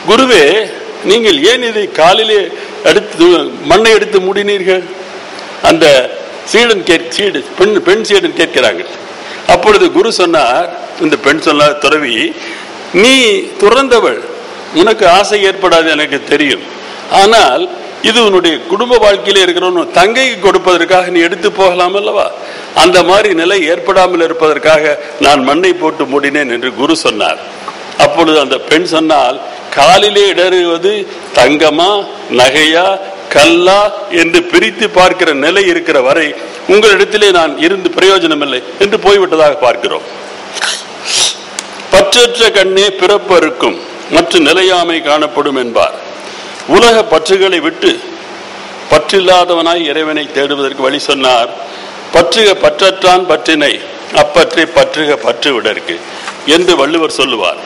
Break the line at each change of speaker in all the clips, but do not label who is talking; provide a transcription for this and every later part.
குருவே நீங்கள் ஏன் இதை காலிலே எடுத்து மண்ணை எடுத்து மூடினீர்கள் அந்த சீடன் கேட் சீடு பெண் பெண் சீடன் கேட்கிறாங்க அப்பொழுது குரு சொன்னார் இந்த பெண் சொன்னார் துறவி நீ துறந்தவள் உனக்கு ஆசை ஏற்படாது எனக்கு தெரியும் ஆனால் இது உன்னுடைய குடும்ப வாழ்க்கையில இருக்கிற உன் தங்கைக்கு கொடுப்பதற்காக நீ எடுத்து போகலாம் அல்லவா அந்த மாதிரி நிலை ஏற்படாமல் இருப்பதற்காக நான் மண்ணை போட்டு மூடினேன் என்று குரு சொன்னார் அப்பொழுது அந்த பெண் சொன்னால் காலிலே இடறுவது தங்கமா நகையா கல்லா என்று பிரித்து பார்க்கிற நிலை இருக்கிற வரை உங்களிடத்திலே நான் இருந்து பிரயோஜனம் இல்லை என்று போய்விட்டதாக பார்க்கிறோம் பற்றற்ற கண்ணே பிறப்பறுக்கும் மற்ற நிலையாமை காணப்படும் என்பார் உலக பற்றுகளை விட்டு பற்றில்லாதவனாய் இறைவனை தேடுவதற்கு வழி சொன்னார் பற்றுக பற்றற்றான் பற்றினை அப்பற்றை பற்றுக பற்று விடற்கு என்று வள்ளுவர் சொல்லுவார்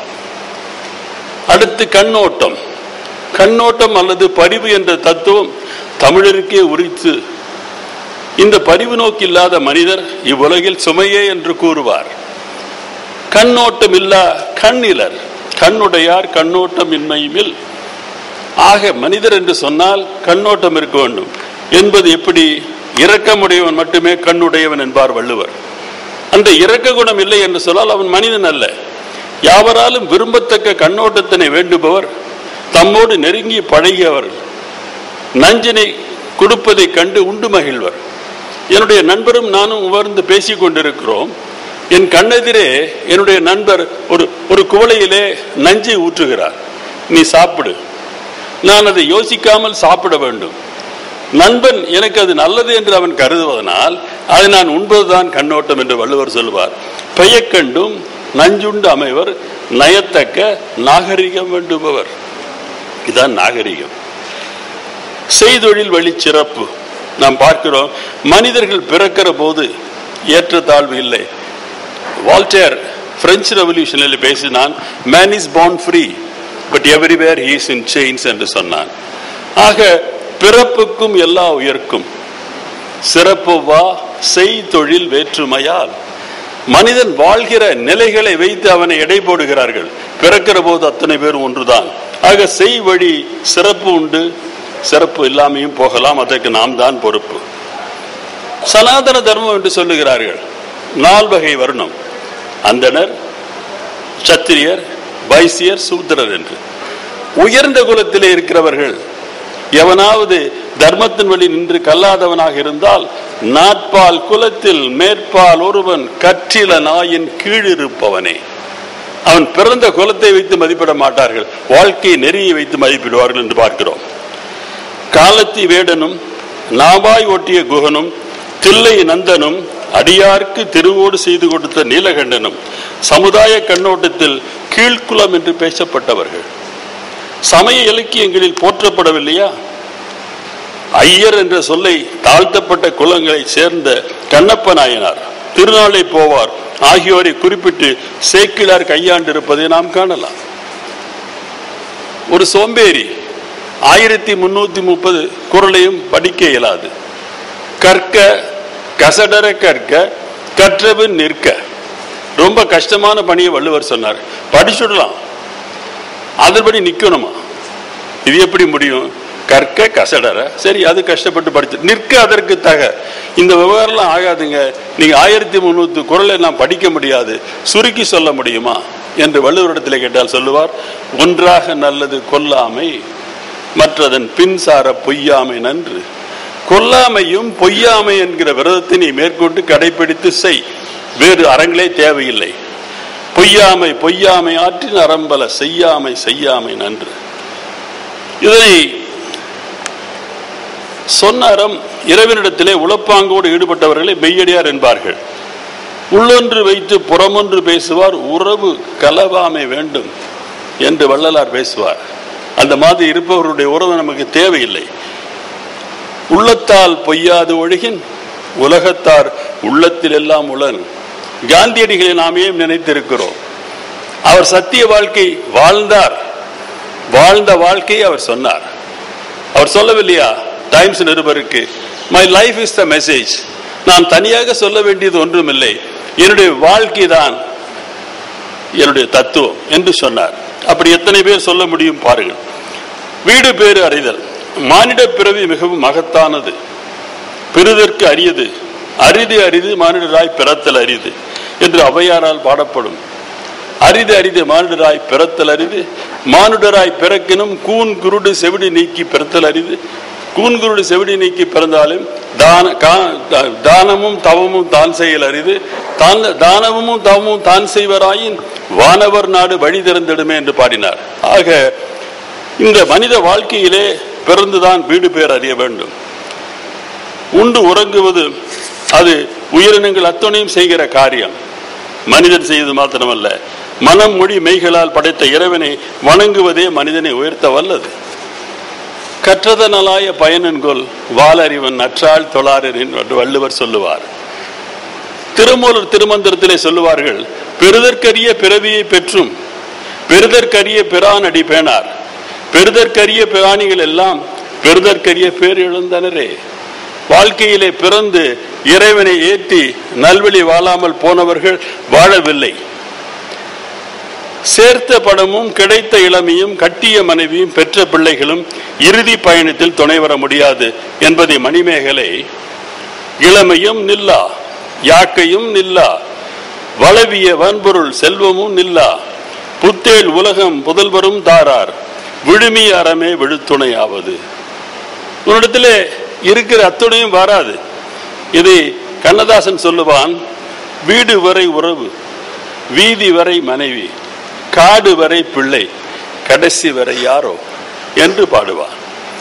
அடுத்து கண்ணோட்டம் கண்ணோட்டம் அல்லது பரிவு என்ற தத்துவம் தமிழருக்கே உரித்து இந்த பரிவு நோக்கு இல்லாத மனிதர் இவ்வுலகில் சுமையே என்று கூறுவார் கண்ணோட்டம் இல்லா கண்ணிலர் கண்ணுடையார் கண்ணோட்டம் இன்மையுமில் ஆக மனிதர் என்று சொன்னால் கண்ணோட்டம் இருக்க வேண்டும் என்பது எப்படி இரக்கமுடையவன் மட்டுமே கண்ணுடையவன் என்பார் வள்ளுவர் அந்த இரக்க குணம் இல்லை என்று சொன்னால் அவன் மனிதன் அல்ல யாவராலும் விரும்பத்தக்க கண்ணோட்டத்தினை வேண்டுபவர் தம்மோடு நெருங்கி பழகியவர் நஞ்சினை கொடுப்பதை கண்டு உண்டு மகிழ்வர் என்னுடைய நண்பரும் நானும் உணர்ந்து பேசிக் கொண்டிருக்கிறோம் என் கண்ணெதிரே என்னுடைய நண்பர் ஒரு ஒரு குவளையிலே நஞ்சை ஊற்றுகிறார் நீ சாப்பிடு நான் அதை யோசிக்காமல் சாப்பிட வேண்டும் நண்பன் எனக்கு அது நல்லது என்று அவன் கருதுவதனால் அதை நான் உண்பதுதான் கண்ணோட்டம் என்று வள்ளுவர் சொல்வார் பெயக்கண்டும் நஞ்சுண்டு அமைவர் நயத்தக்க நாகரிகம் வேண்டுபவர் இதுதான் நாகரிகம் செய்தொழில் வழி சிறப்பு நாம் பார்க்கிறோம் மனிதர்கள் பிறக்கிற போது ஏற்றத்தாழ்வு இல்லை வால்டேர் பிரெஞ்சு ரெவல்யூஷனில் பேசினான் man is born free but everywhere he's in chains என்று சொன்னான் ஆக பிறப்புக்கும் எல்லா உயர்க்கும் சிறப்பு வா செய் தொழில் வேற்றுமையால் மனிதன் வாழ்கிற நிலைகளை வைத்து அவனை எடை போடுகிறார்கள் பிறக்கிற போது அத்தனை பேர் ஒன்றுதான் ஆக செய் வழி சிறப்பு உண்டு சிறப்பு இல்லாமையும் போகலாம் அதற்கு நாம் தான் பொறுப்பு சனாதன தர்மம் என்று சொல்லுகிறார்கள் நால்வகை வர்ணம் அந்தனர் சத்திரியர் வைசியர் சூத்திரர் என்று உயர்ந்த குலத்திலே இருக்கிறவர்கள் எவனாவது தர்மத்தின் வழி நின்று கல்லாதவனாக இருந்தால் நாட்பால் குலத்தில் மேற்பால் ஒருவன் கற்றில நாயின் கீழிருப்பவனே அவன் பிறந்த குலத்தை வைத்து மதிப்பிட மாட்டார்கள் வாழ்க்கை நெறியை வைத்து மதிப்பிடுவார்கள் என்று பார்க்கிறோம் காலத்தி வேடனும் நாவாய் ஒட்டிய குகனும் தில்லை நந்தனும் அடியார்க்கு திருவோடு செய்து கொடுத்த நீலகண்டனும் சமுதாய கண்ணோட்டத்தில் கீழ்குலம் என்று பேசப்பட்டவர்கள் சமய இலக்கியங்களில் போற்றப்படவில்லையா ஐயர் என்ற சொல்லை தாழ்த்தப்பட்ட குலங்களை சேர்ந்த கண்ணப்ப நாயனார் திருநாளை போவார் ஆகியோரை குறிப்பிட்டு சேக்கிழார் கையாண்டிருப்பதை நாம் காணலாம் ஒரு சோம்பேறி ஆயிரத்தி முன்னூத்தி முப்பது குரலையும் படிக்க இயலாது கற்க கசடர கற்க கற்றவன் நிற்க ரொம்ப கஷ்டமான பணியை வள்ளுவர் சொன்னார் படிச்சுடலாம் அதன்படி நிக்கணுமா இது எப்படி முடியும் கற்க கசடர சரி அது கஷ்டப்பட்டு படிச்சு நிற்க அதற்கு தக இந்த விவகாரம்லாம் ஆகாதுங்க நீங்க ஆயிரத்தி முன்னூத்தி குரலை நான் படிக்க முடியாது சுருக்கி சொல்ல முடியுமா என்று வள்ளுவரிடத்தில் கேட்டால் சொல்லுவார் ஒன்றாக நல்லது கொல்லாமை மற்றதன் பின்சார பொய்யாமை நன்று கொல்லாமையும் பொய்யாமை என்கிற விரதத்தை நீ மேற்கொண்டு கடைபிடித்து செய் வேறு அறங்களே தேவையில்லை பொய்யாமை பொய்யாமை ஆற்றின் அறம்பல செய்யாமை செய்யாமை நன்று இதனை சொன்ன அறம் இறைவனிடத்திலே உளப்பாங்கோடு ஈடுபட்டவர்களை மெய்யடியார் என்பார்கள் உள்ளொன்று வைத்து புறமொன்று பேசுவார் உறவு கலவாமை வேண்டும் என்று வள்ளலார் பேசுவார் அந்த மாதிரி இருப்பவருடைய உறவு நமக்கு தேவையில்லை உள்ளத்தால் பொய்யாது ஒழுகின் உலகத்தார் உள்ளத்தில் எல்லாம் உளன் காந்தியடிகளை நாம் ஏன் நினைத்திருக்கிறோம் அவர் சத்திய வாழ்க்கை வாழ்ந்தார் வாழ்ந்த வாழ்க்கையை அவர் சொன்னார் அவர் சொல்லவில்லையா டைம்ஸ் நிருபருக்கு my life is the message நான் தனியாக சொல்ல வேண்டியது ஒன்றுமில்லை என்னுடைய வாழ்க்கை தான் என்னுடைய தத்துவம் என்று சொன்னார் அப்படி எத்தனை பேர் சொல்ல முடியும் பாருங்கள் வீடு பேறு அறிதல் மானிட பிறவி மிகவும் மகத்தானது பெறுதற்கு அரியது அரிது அரிது மானிடராய் பிறத்தல் அரிது என்று ஔவையாரால் பாடப்படும் அரிது அரிது மானிடராய் பிறத்தல் அரிது மானுடராய் பிறக்கினும் கூன் குருடு செவிடி நீக்கி பிறத்தல் அரிது கூன் குருடு செவிடி நீக்கி பிறந்தாலும் தான கா- தா- தானமும் தவமும் தான் செயல் அரிது தான் தானமும் தவமும் தான் செய்வராயின் வானவர் நாடு வழி திறந்திடுமே என்று பாடினார் ஆக இந்த மனித வாழ்க்கையிலே பிறந்துதான் வீடு பேர் அறிய வேண்டும் உண்டு உறங்குவது அது உயிரினங்கள் அத்தனையும் செய்கிற காரியம் மனிதன் செய்வது மாத்திரமல்ல மனம் மொழி மெய்களால் படைத்த இறைவனை வணங்குவதே மனிதனை உயர்த்த வல்லது கற்றதனலாய பயனன்கொல் வாலறிவன் நற்றாள் தொழாரின் என்று வள்ளுவர் சொல்லுவார் திருமூலர் திருமந்திரத்திலே சொல்லுவார்கள் பெறுதற்கரிய பிறவியை பெற்றும் பெறுதற்கரிய பிரானடி பேணார் பெறுதற்கரிய பிராணிகள் எல்லாம் பெறுதற்கரிய பேர் இழந்தனரே வாழ்க்கையிலே பிறந்து இறைவனை ஏற்றி நல்வழி வாழாமல் போனவர்கள் வாழவில்லை சேர்த்த படமும் கிடைத்த இளமையும் கட்டிய மனைவியும் பெற்ற பிள்ளைகளும் இறுதி பயணத்தில் துணை வர முடியாது என்பதை மணிமேகலை இளமையும் நில்லா யாக்கையும் நில்லா வளவிய வன்பொருள் செல்வமும் நில்லா புத்தேள் உலகம் புதல்வரும் தாரார் விழுமி அறமே விழுத்துணையாவது உன்னிடத்திலே இருக்கிற அத்துணையும் வராது இதை கண்ணதாசன் சொல்லுவான் வீடு வரை உறவு வீதி வரை மனைவி காடு வரை பிள்ளை கடைசி வரை யாரோ என்று பாடுவான்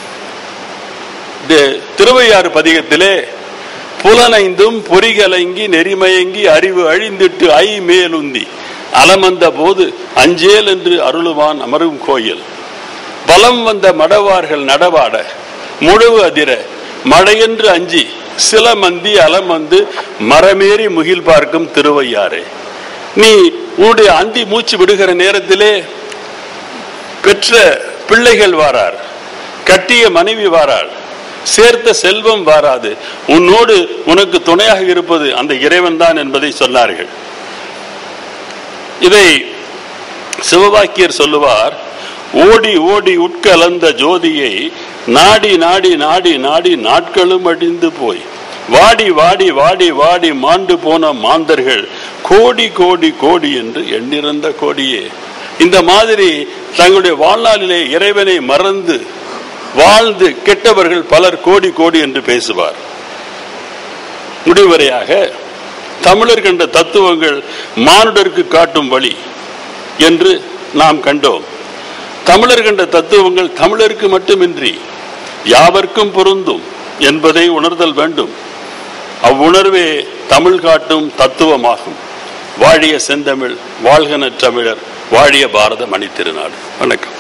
இது திருவையாறு பதிகத்திலே புலனைந்தும் பொறிகலங்கி நெறிமயங்கி அறிவு அழிந்திட்டு ஐ மேலுந்தி அலமந்த போது அஞ்சேல் என்று அருளுவான் அமரும் கோயில் பலம் வந்த மடவார்கள் நடவாட முழவு அதிர மழையென்று அஞ்சி சில மந்தி அலமந்து மரமேறி முகில் பார்க்கும் திருவையாறு நீ உன்னுடைய அந்தி மூச்சு விடுகிற நேரத்திலே பெற்ற பிள்ளைகள் வாரார் கட்டிய மனைவி வாராள் சேர்த்த செல்வம் வாராது உன்னோடு உனக்கு துணையாக இருப்பது அந்த இறைவன் தான் என்பதை சொன்னார்கள் இதை சிவவாக்கியர் சொல்லுவார் ஓடி ஓடி உட்கலந்த ஜோதியை நாடி நாடி நாடி நாடி நாட்களும் அடிந்து போய் வாடி வாடி வாடி வாடி மாண்டு போன மாந்தர்கள் கோடி கோடி கோடி என்று எண்ணிறந்த கோடியே இந்த மாதிரி தங்களுடைய வாழ்நாளிலே இறைவனை மறந்து வாழ்ந்து கெட்டவர்கள் பலர் கோடி கோடி என்று பேசுவார் முடிவரையாக தமிழர் கண்ட தத்துவங்கள் மானுடருக்கு காட்டும் வழி என்று நாம் கண்டோம் தமிழர் கண்ட தத்துவங்கள் தமிழருக்கு மட்டுமின்றி யாவர்க்கும் பொருந்தும் என்பதை உணர்தல் வேண்டும் அவ்வுணர்வே தமிழ் காட்டும் தத்துவமாகும் வாழிய செந்தமிழ் வாழ்கன தமிழர் வாழிய பாரத மணித்திருநாடு வணக்கம்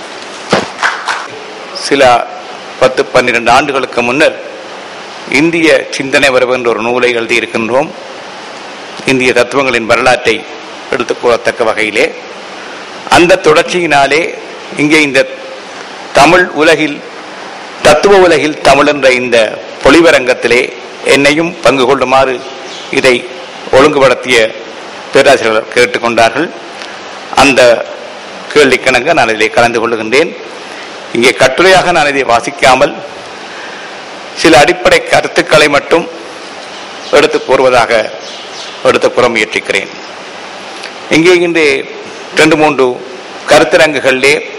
சில பத்து பன்னிரண்டு ஆண்டுகளுக்கு முன்னர் இந்திய சிந்தனை வரவு என்ற ஒரு நூலை எழுதியிருக்கின்றோம் இந்திய தத்துவங்களின் வரலாற்றை எடுத்துக் கூறத்தக்க வகையிலே அந்த தொடர்ச்சியினாலே இங்கே இந்த தமிழ் உலகில் தத்துவ உலகில் தமிழ் என்ற இந்த பொலிவரங்கத்திலே என்னையும் பங்கு கொள்ளுமாறு இதை ஒழுங்குபடுத்திய பேராசிரியர்கள் கேட்டுக்கொண்டார்கள் அந்த கேள்விக்கணங்க நான் இதிலே கலந்து கொள்ளுகின்றேன் இங்கே கட்டுரையாக நான் இதை வாசிக்காமல் சில அடிப்படை கருத்துக்களை மட்டும் எடுத்து கூறுவதாக எடுத்து கூற முயற்சிக்கிறேன் இங்கே இன்று ரெண்டு மூன்று கருத்தரங்குகளிலே